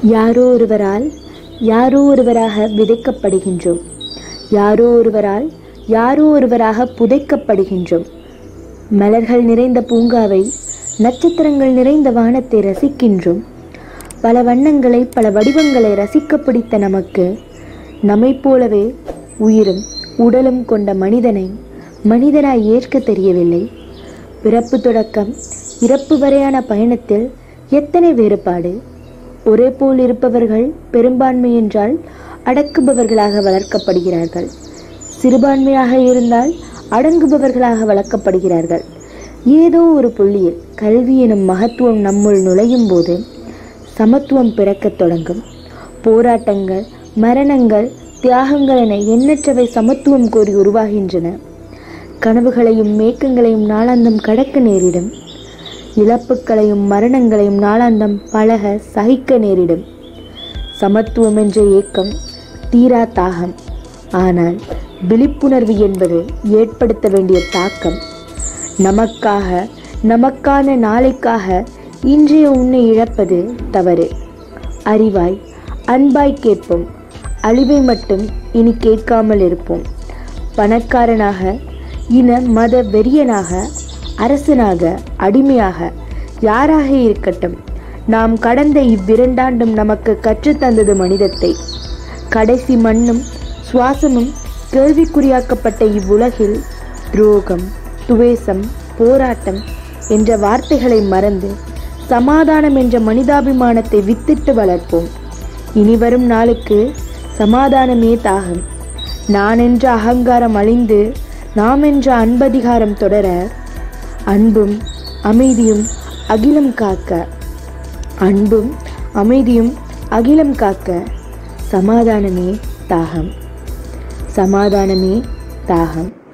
யாரோ ஒருவரால் யாரோ ஒருவராக விதைக்கப்படுகின்றோம் யாரோ ஒருவரால் யாரோ ஒருவராக புதைக்கப்படுகின்றோம் மலர்கள் நிறைந்த பூங்காவை நட்சத்திரங்கள் நிறைந்த வானத்தை ரசிக்கின்றோம் பல வண்ணங்களை பல வடிவங்களை ரசிக்க பிடித்த நமக்கு நம்மைப் போலவே உயிரும் உடலும் கொண்ட மனிதனை மனிதனாய் ஏற்க தெரியவில்லை பிறப்பு தொடக்கம் இறப்பு வரையான பயணத்தில் எத்தனை வேறுபாடு ஒரே போல் இருப்பவர்கள் பெரும்பான்மை என்றால் அடக்குபவர்களாக வளர்க்கப்படுகிறார்கள் சிறுபான்மையாக இருந்தால் அடங்குபவர்களாக வளர்க்கப்படுகிறார்கள் ஏதோ ஒரு புள்ளியில் கல்வி எனும் மகத்துவம் நம்முள் நுழையும் போது சமத்துவம் பிறக்கத் தொடங்கும் போராட்டங்கள் மரணங்கள் தியாகங்கள் என எண்ணற்றவை சமத்துவம் கோரி உருவாகின்றன கனவுகளையும் மேக்கங்களையும் நாளாந்தம் கடக்க நேரிடும் இழப்புக்களையும் மரணங்களையும் நாளாந்தம் பழக சகிக்க நேரிடும் சமத்துவம் என்ற ஏக்கம் தீரா தாகம் ஆனால் விழிப்புணர்வு என்பது ஏற்படுத்த வேண்டிய தாக்கம் நமக்காக நமக்கான நாளைக்காக இன்றைய உன்னை இழப்பது தவறு அறிவாய் அன்பாய் கேட்போம் அழிவை மட்டும் இனி கேட்காமல் இருப்போம் பணக்காரனாக இன மத வெறியனாக அரசனாக அடிமையாக யாராக இருக்கட்டும் நாம் கடந்த இவ்விரண்டாண்டும் நமக்கு கற்றுத்தந்தது மனிதத்தை கடைசி மண்ணும் சுவாசமும் கேள்விக்குறியாக்கப்பட்ட இவ்வுலகில் துரோகம் துவேசம் போராட்டம் என்ற வார்த்தைகளை மறந்து சமாதானம் என்ற மனிதாபிமானத்தை வித்திட்டு வளர்ப்போம் இனி வரும் நாளுக்கு சமாதானமே தாகம் நான் என்ற அகங்காரம் அழிந்து நாம் என்ற அன்பதிகாரம் தொடர அன்பும் அமைதியும் அகிலம் காக்க அன்பும் அமைதியும் அகிலம் காக்க சமாதானமே தாகம் சமாதானமே தாகம்